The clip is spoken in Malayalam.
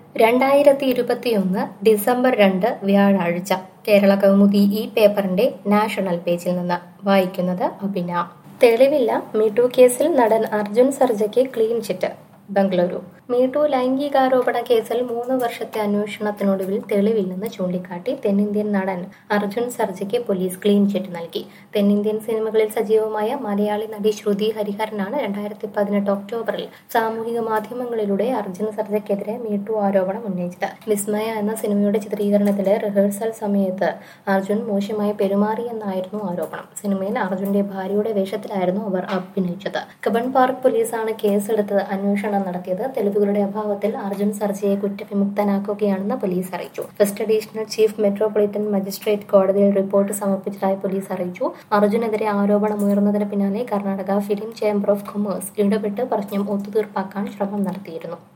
രണ്ടായിരത്തി ഇരുപത്തിയൊന്ന് ഡിസംബർ രണ്ട് വ്യാഴാഴ്ച കേരള കൗമുദി ഈ പേപ്പറിന്റെ നാഷണൽ പേജിൽ നിന്ന് വായിക്കുന്നത് അഭിന തെളിവില്ല മീടു കേസിൽ നടൻ അർജുൻ സർജയ്ക്ക് ക്ലീൻ ചിറ്റ് ബംഗളൂരു മീടു ലൈംഗികാരോപണ കേസിൽ മൂന്ന് വർഷത്തെ അന്വേഷണത്തിനൊടുവിൽ തെളിവില്ലെന്ന് ചൂണ്ടിക്കാട്ടി തെന്നിന്ത്യൻ നടൻ അർജുൻ സർജയ്ക്ക് പോലീസ് ക്ലീൻ ചിറ്റ് നൽകി തെന്നിന്ത്യൻ സിനിമകളിൽ സജീവമായ മലയാളി നടി ശ്രുതി ഹരിഹരനാണ് രണ്ടായിരത്തി പതിനെട്ട് ഒക്ടോബറിൽ സാമൂഹിക മാധ്യമങ്ങളിലൂടെ അർജുൻ സർജയ്ക്കെതിരെ മീട്ടു ആരോപണം ഉന്നയിച്ചത് വിസ്മയ എന്ന സിനിമയുടെ ചിത്രീകരണത്തിലെ റിഹേഴ്സൽ സമയത്ത് അർജുൻ മോശമായി പെരുമാറിയെന്നായിരുന്നു ആരോപണം സിനിമയിൽ അർജുന്റെ ഭാര്യയുടെ വേഷത്തിലായിരുന്നു അവർ അഭിനയിച്ചത് കബൺ പാർക്ക് പോലീസാണ് കേസെടുത്ത് അന്വേഷണം നടത്തിയത് തെളിവുകളുടെ അഭാവത്തിൽ അർജുൻ സർജയെ കുറ്റവിമുക്തനാക്കുകയാണെന്ന് പോലീസ് അറിയിച്ചു west additional chief metropolitan magistrate കോടതിയിൽ റിപ്പോർട്ട് സമർപ്പിച്ചതായി പോലീസ് അറിയിച്ചു അർജുനെതിരെ ആരോപണം ഉയർന്നതിന് പിന്നാലെ Karnataka film chamber of commerce ഇടപെട്ട് പ്രശ്നം ഒത്തുതീർപ്പാക്കാൻ ശ്രമം നടത്തിയിരുന്നു